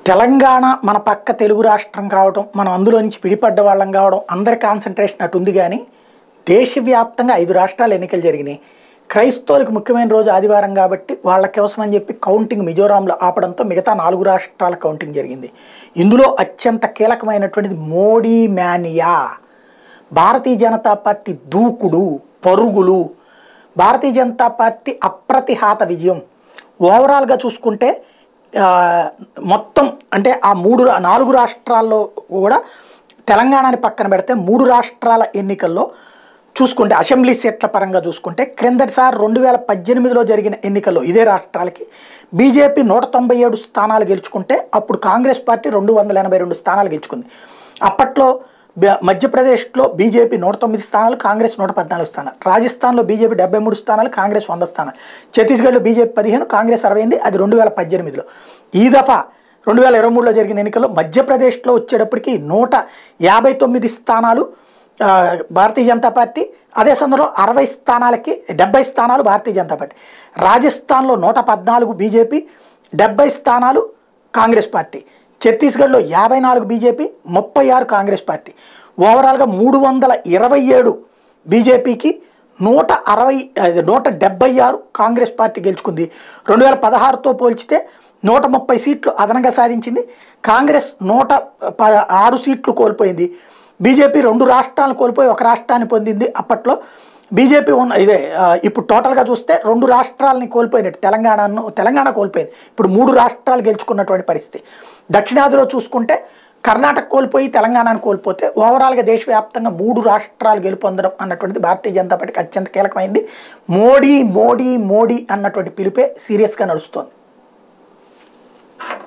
తెలంగాణ మన పక్క తెలుగు రాష్ట్రం కావడం మనం అందులో నుంచి విడిపడ్డ వాళ్ళం కావడం అందరి కాన్సన్ట్రేషన్ అటు ఉంది కానీ దేశవ్యాప్తంగా ఐదు రాష్ట్రాలు ఎన్నికలు జరిగినాయి క్రైస్తవులకు ముఖ్యమైన రోజు ఆదివారం కాబట్టి వాళ్ళ కోసం అని చెప్పి కౌంటింగ్ మిజోరాంలో ఆపడంతో మిగతా నాలుగు రాష్ట్రాల కౌంటింగ్ జరిగింది ఇందులో అత్యంత కీలకమైనటువంటిది మోడీ మ్యానియా భారతీయ జనతా పార్టీ దూకుడు పరుగులు భారతీయ జనతా పార్టీ అప్రతిహాత విజయం ఓవరాల్గా చూసుకుంటే ఆ, మొత్తం అంటే ఆ మూడు రా- నాలుగు రాష్ట్రాల్లో కూడా తెలంగాణని పక్కన పెడితే మూడు రాష్ట్రాల ఎన్నికల్లో చూసుకుంటే అసెంబ్లీ సీట్ల పరంగా చూసుకుంటే క్రిందటిసారి రెండు వేల పద్దెనిమిదిలో జరిగిన ఎన్నికల్లో ఇదే రాష్ట్రాలకి బీజేపీ నూట తొంభై ఏడు స్థానాలు గెలుచుకుంటే అప్పుడు కాంగ్రెస్ పార్టీ రెండు వందల ఎనభై రెండు స్థానాలు గెలుచుకుంది అప్పట్లో బ- మధ్యప్రదేశ్లో బీజేపీ నూట తొమ్మిది స్థానాలు కాంగ్రెస్ నూట పద్నాలుగు స్థానాలు రాజస్థాన్లో బీజేపీ డెబ్బై మూడు స్థానాలు కాంగ్రెస్ వంద స్థానాలు ఛత్తీస్గఢ్లో బీజేపీ పదిహేను కాంగ్రెస్ అరవై ఎనిమిది అది రెండు వేల పద్దెనిమిదిలో ఈ దఫా రెండు వేల ఇరవై మూడులో జరిగిన ఎన్నికల్లో మధ్యప్రదేశ్లో వచ్చేటప్పటికి నూట యాభై తొమ్మిది స్థానాలు ఆ, భారతీయ జనతా పార్టీ అదే సందర్భంలో అరవై స్థానాలకి డెబ్బై స్థానాలు భారతీయ జనతా పార్టీ రాజస్థాన్లో నూట పద్నాలుగు బీజేపీ డెబ్బై స్థానాలు కాంగ్రెస్ పార్టీ ఛత్తీస్గఢ్లో యాభై నాలుగు బీజేపీ ముప్పై ఆరు కాంగ్రెస్ పార్టీ ఓవరాల్గా మూడు వందల ఇరవై ఏడు బీజేపీకి నూట అరవై అది నూట డెబ్బై ఆరు కాంగ్రెస్ పార్టీ గెలుచుకుంది రెండు వేల పదహారుతో పోల్చితే నూట ముప్పై సీట్లు అదనంగా సాధించింది కాంగ్రెస్ నూట ప ఆరు సీట్లు కోల్పోయింది బీజేపీ రెండు రాష్ట్రాలను కోల్పోయి ఒక రాష్ట్రాన్ని పొందింది అప్పట్లో బీజేపీ ఉన్న ఇదే ఆ, ఇప్పుడు టోటల్గా చూస్తే రెండు రాష్ట్రాలని కోల్పోయినట్టు తెలంగాణను తెలంగాణ కోల్పోయింది ఇప్పుడు మూడు రాష్ట్రాలు గెలుచుకున్నటువంటి పరిస్థితి దక్షిణాదిలో చూసుకుంటే కర్ణాటక కోల్పోయి తెలంగాణను కోల్పోతే ఓవరాల్గా దేశవ్యాప్తంగా మూడు రాష్ట్రాలు గెలుపొందడం అన్నటువంటిది భారతీయ జనతా పార్టీకి అత్యంత కీలకమైంది మోడీ మోడీ మోడీ అన్నటువంటి పిలిపే సీరియస్గా నడుస్తోంది